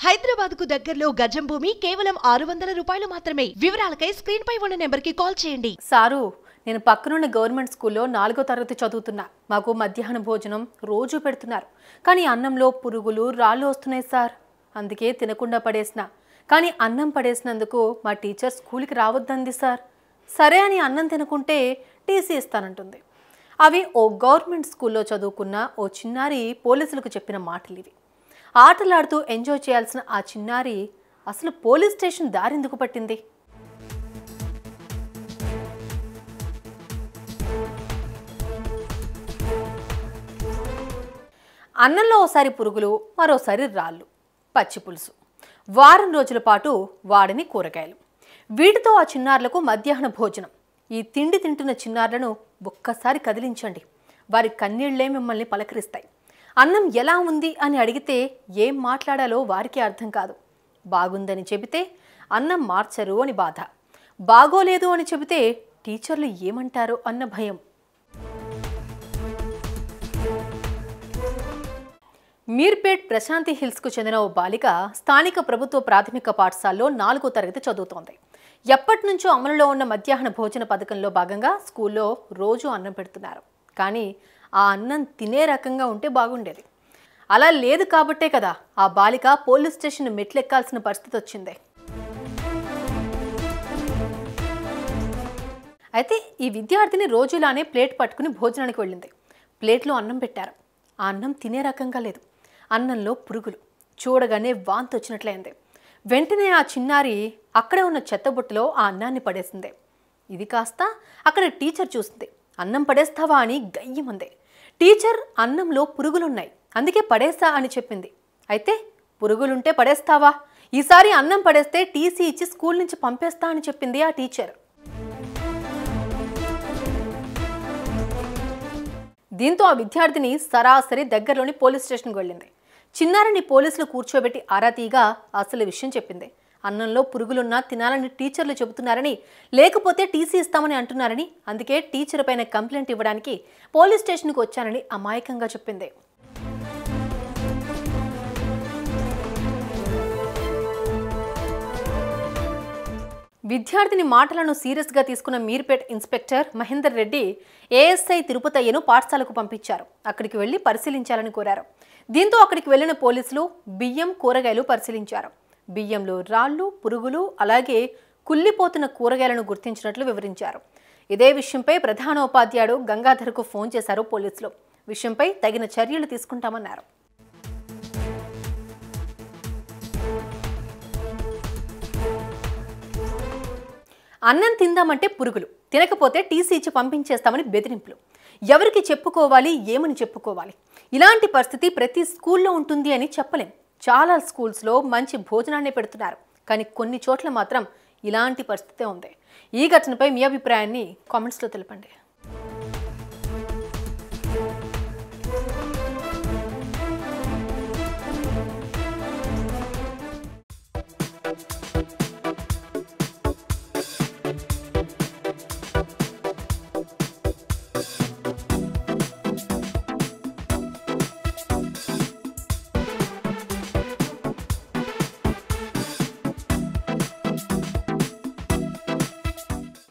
హైదరాబాద్ కు దగ్గరలో గజం భూమి కేవలం ఆరు వందల రూపాయలు మాత్రమే వివరాలకై స్క్రీన్ పై ఉన్న నెంబర్ కి కాల్ చేయండి సారు నేను పక్కనున్న గవర్నమెంట్ స్కూల్లో నాలుగో తరగతి చదువుతున్నా మాకు మధ్యాహ్న భోజనం రోజు పెడుతున్నారు కానీ అన్నంలో పురుగులు రాళ్ళు వస్తున్నాయి సార్ అందుకే తినకుండా పడేసిన కానీ అన్నం పడేసినందుకు మా టీచర్ స్కూల్కి రావద్దంది సార్ సరే అని అన్నం తినకుంటే టీసీ ఇస్తానంటుంది అవి ఓ గవర్నమెంట్ స్కూల్లో చదువుకున్న ఓ చిన్నారి పోలీసులకు చెప్పిన మాటలు ఇవి ఆటలాడుతూ ఎంజాయ్ చేయాల్సిన ఆ చిన్నారి అసలు పోలీస్ స్టేషన్ దారెందుకు పట్టింది అన్నంలో ఓసారి పురుగులు మరోసారి రాళ్ళు పచ్చి పులుసు వారం రోజుల పాటు వాడని కూరగాయలు వీటితో ఆ చిన్నారులకు మధ్యాహ్న భోజనం ఈ తిండి తింటున్న చిన్నారులను ఒక్కసారి కదిలించండి వారి కన్నీళ్లే మిమ్మల్ని పలకరిస్తాయి అన్నం ఎలా ఉంది అని అడిగితే ఏం మాట్లాడాలో వారికి అర్థం కాదు బాగుందని చెబితే అన్నం మార్చరు అని బాధ బాగోలేదు అని చెబితే టీచర్లు ఏమంటారో అన్న భయం మీర్పేట్ ప్రశాంతి హిల్స్కు చెందిన ఓ బాలిక స్థానిక ప్రభుత్వ ప్రాథమిక పాఠశాలలో నాలుగో తరగతి చదువుతోంది ఎప్పటి నుంచో అమలులో ఉన్న మధ్యాహ్న భోజన పథకంలో భాగంగా స్కూల్లో రోజు అన్నం పెడుతున్నారు కానీ ఆ అన్నం తినే రకంగా ఉంటే బాగుండేది అలా లేదు కాబట్టే కదా ఆ బాలిక పోలీస్ స్టేషన్ మెట్లెక్కాల్సిన పరిస్థితి వచ్చింది అయితే ఈ విద్యార్థిని రోజులానే ప్లేట్ పట్టుకుని భోజనానికి వెళ్ళింది ప్లేట్లో అన్నం పెట్టారు ఆ అన్నం తినే రకంగా లేదు అన్నంలో పురుగులు చూడగానే వాంతి వచ్చినట్లయింది వెంటనే ఆ చిన్నారి అక్కడే ఉన్న చెత్తబుట్టలో ఆ అన్నాన్ని పడేసింది ఇది కాస్త అక్కడ టీచర్ చూసింది అన్నం పడేస్తావా అని గయ్యమంది టీచర్ అన్నంలో పురుగులున్నాయి అందుకే పడేస్తా అని చెప్పింది అయితే పురుగులుంటే పడేస్తావా ఈసారి అన్నం పడేస్తే టీసీ ఇచ్చి స్కూల్ నుంచి పంపేస్తా అని చెప్పింది ఆ టీచర్ దీంతో ఆ విద్యార్థిని సరాసరి దగ్గరలోని పోలీస్ స్టేషన్కి వెళ్ళింది చిన్నారిని పోలీసులు కూర్చోబెట్టి ఆరా తీయగా అసలు విషయం చెప్పింది అన్నంలో పురుగులున్నా తినాలని టీచర్లు చెబుతున్నారని లేకపోతే టీసీ ఇస్తామని అంటున్నారని అందుకే టీచర్ పైన కంప్లైంట్ ఇవ్వడానికి పోలీస్ స్టేషన్కి వచ్చానని అమాయకంగా చెప్పింది విద్యార్థిని మాటలను సీరియస్గా తీసుకున్న మీర్పేట్ ఇన్స్పెక్టర్ మహేందర్ రెడ్డి ఏఎస్ఐ తిరుపతయ్యను పాఠశాలకు పంపించారు అక్కడికి వెళ్లి పరిశీలించాలని కోరారు దీంతో అక్కడికి వెళ్లిన పోలీసులు బియ్యం కూరగాయలు పరిశీలించారు బియ్యంలో రాళ్ళు పురుగులు అలాగే కుళ్ళిపోతున్న కూరగాయలను గుర్తించినట్లు వివరించారు ఇదే విషయంపై ప్రధానోపాధ్యాయుడు గంగాధర్కు ఫోన్ చేశారు పోలీసులు విషయంపై తగిన చర్యలు తీసుకుంటామన్నారు అన్నం తిందామంటే పురుగులు తినకపోతే టీసీ ఇచ్చి పంపించేస్తామని బెదిరింపులు ఎవరికి చెప్పుకోవాలి ఏమని చెప్పుకోవాలి ఇలాంటి పరిస్థితి ప్రతి స్కూల్లో ఉంటుంది అని చెప్పలేం చాలా స్కూల్స్లో మంచి భోజనాన్ని పెడుతున్నారు కానీ కొన్ని చోట్ల మాత్రం ఇలాంటి పరిస్థితే ఉంది ఈ ఘటనపై మీ అభిప్రాయాన్ని కామెంట్స్లో తెలపండి